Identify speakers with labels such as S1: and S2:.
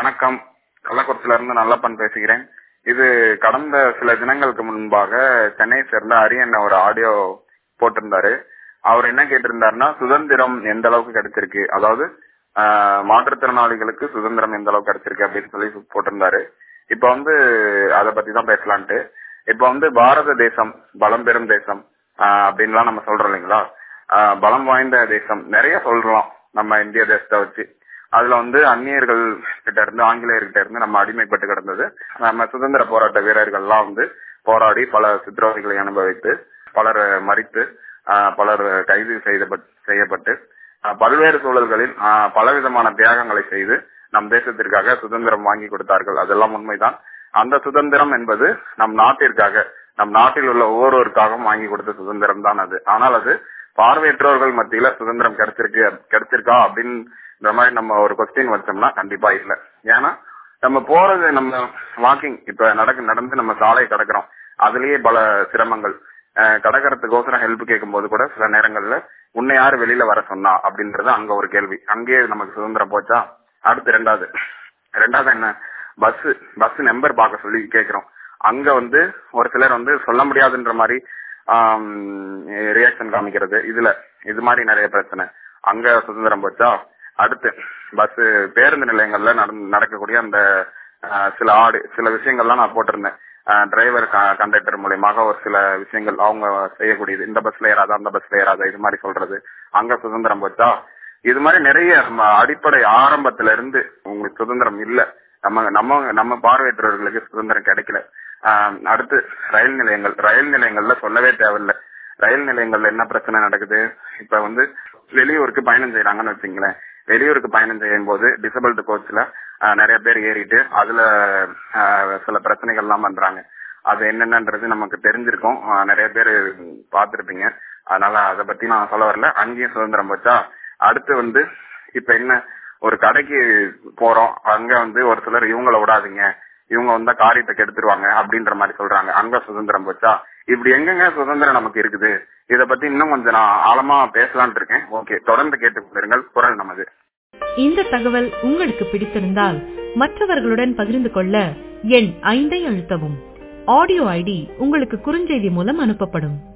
S1: வணக்கம் கள்ளக்குறிச்சியில இருந்து நல்லப்பன் பேசுகிறேன் இது கடந்த சில தினங்களுக்கு முன்பாக சென்னையை சேர்ந்த அரியன் ஒரு ஆடியோ போட்டிருந்தாரு அவர் என்ன கேட்டிருந்தாருன்னா சுதந்திரம் எந்த அளவுக்கு கிடைச்சிருக்கு அதாவது ஆஹ், மாற்றுத்திறனாளிகளுக்கு சுதந்திரம் எந்த அளவுக்கு கிடைச்சிருக்கு அப்படின்னு சொல்லி போட்டிருந்தாரு இப்ப வந்து அதை பத்தி தான் பேசலான்ட்டு இப்ப வந்து பாரத தேசம் பலம் பெறும் தேசம் ஆஹ், அப்படின்லாம் நம்ம சொல்றோம் இல்லைங்களா ஆஹ், பலம் வாய்ந்த தேசம் நிறைய சொல்றோம் நம்ம இந்திய தேசத்தை வச்சு அதுல வந்து அந்நியர்கள் கிட்ட இருந்து ஆங்கிலேயர்கிட்ட இருந்து நம்ம அடிமைப்பட்டு கிடந்தது நம்ம சுதந்திர போராட்ட வீரர்கள்லாம் வந்து போராடி பல சித்திரவதைகளை அனுபவித்து பலர் மறித்து ஆஹ், பலர் கைது செய்தப்பட்- செய்யப்பட்டு ஆஹ், பல்வேறு சூழல்களில் ஆஹ், பலவிதமான தியாகங்களை செய்து நம் தேசத்திற்காக சுதந்திரம் வாங்கி கொடுத்தார்கள் அதெல்லாம் உண்மைதான் அந்த சுதந்திரம் என்பது நம் நாட்டிற்காக நம் நாட்டில் உள்ள ஒவ்வொருவருக்காகவும் வாங்கி கொடுத்த சுதந்திரம் தான் அது ஆனால் அது பார்வையற்றவர்கள் மத்தியில சுதந்திரம் கிடைச்சிருக்கு கிடைச்சிருக்கா அப்படின்ற மாதிரி நம்ம ஒரு கொஸ்டின் வச்சோம்னா கண்டிப்பா இல்ல ஏன்னா நம்ம போறது நம்ம வாக்கிங் இப்ப நடக்க நடந்து நம்ம சாலை கடக்கிறோம் அதுலயே பல சிரமங்கள் அஹ் கடக்கறதுக்கோசரம் ஹெல்ப் கேட்கும் போது கூட சில நேரங்கள்ல உன்னை யாரு வெளியில வர சொன்னா அப்படின்றது அங்க ஒரு கேள்வி அங்கேயே நமக்கு சுதந்திரம் போச்சா அடுத்து ரெண்டாவது ரெண்டாவது என்ன பஸ் பஸ் நம்பர் பார்க்க சொல்லி கேக்குறோம் அங்க வந்து ஒரு சிலர் வந்து சொல்ல முடியாதுன்ற மாதிரி ரியாக்ஷன் காமிக்கிறது இதுல இது மாதிரி நிறைய பிரச்சனை அங்க சுதந்திரம் போச்சா அடுத்து பஸ் பேருந்து நிலையங்கள்ல நடந்து- நடக்கக்கூடிய அந்த ஆஹ், சில ஆடு சில விஷயங்கள்லாம் நான் போட்டிருந்தேன் டிரைவர் கண்டக்டர் மூலியமாக ஒரு சில விஷயங்கள் அவங்க செய்யக்கூடியது இந்த பஸ்ல ஏறாத அந்த பஸ்ல ஏறாத இது மாதிரி சொல்றது அங்க சுதந்திரம் போச்சா இது மாதிரி நிறைய நம்ம அடிப்படை ஆரம்பத்துல இருந்து உங்களுக்கு சுதந்திரம் இல்ல நம்ம நம்ம நம்ம பார்வையற்றவர்களுக்கு சுதந்திரம் கிடைக்கல ஆஹ் அடுத்து ரயில் நிலையங்கள் ரயில் நிலையங்கள்ல சொல்லவே தேவையில்லை ரயில் நிலையங்கள்ல என்ன பிரச்சனை நடக்குது இப்ப வந்து வெளியூருக்கு பயணம் செய்யறாங்கன்னு வச்சுங்களேன் வெளியூருக்கு பயணம் செய்யும் போது டிசபிள்டு கோச்ல நிறைய பேர் ஏறிட்டு அதுல ஆஹ், சில பிரச்சனைகள் எல்லாம் பண்றாங்க அது என்னென்னன்றது நமக்கு தெரிஞ்சிருக்கும் ஆஹ், நிறைய பேர் பார்த்திருப்பீங்க அதனால அதை பத்தி நான் சொல்ல வரல அங்கேயும் சுதந்திரம் போச்சா அடுத்து வந்து இப்ப என்ன ஒரு கடைக்கு போறோம் அங்க வந்து ஒரு சிலர் இவங்கள விடாதீங்க இவங்க வந்தா காரியத்தை கெடுத்துருவாங்க அப்படின்ற மாதிரி சொல்றாங்க அங்க சுதந்திரம் போச்சா இப்படி எங்கெங்க சுதந்திரம் நமக்கு இருக்குது இத பத்தி இன்னும் கொஞ்சம் நான் ஆழமா பேசலாம்னு இருக்கேன் ஓகே தொடர்ந்து கேட்டுக்கொண்டிருங்கள் குரல் நமது
S2: இந்த தகவல் உங்களுக்கு பிடித்திருந்தால் மற்றவர்களுடன் பகிர்ந்து கொள்ள எண் ஐந்தை அழுத்தவும் ஆடியோ ஐடி உங்களுக்கு குறுஞ்செய்தி மூலம் அனுப்பப்படும்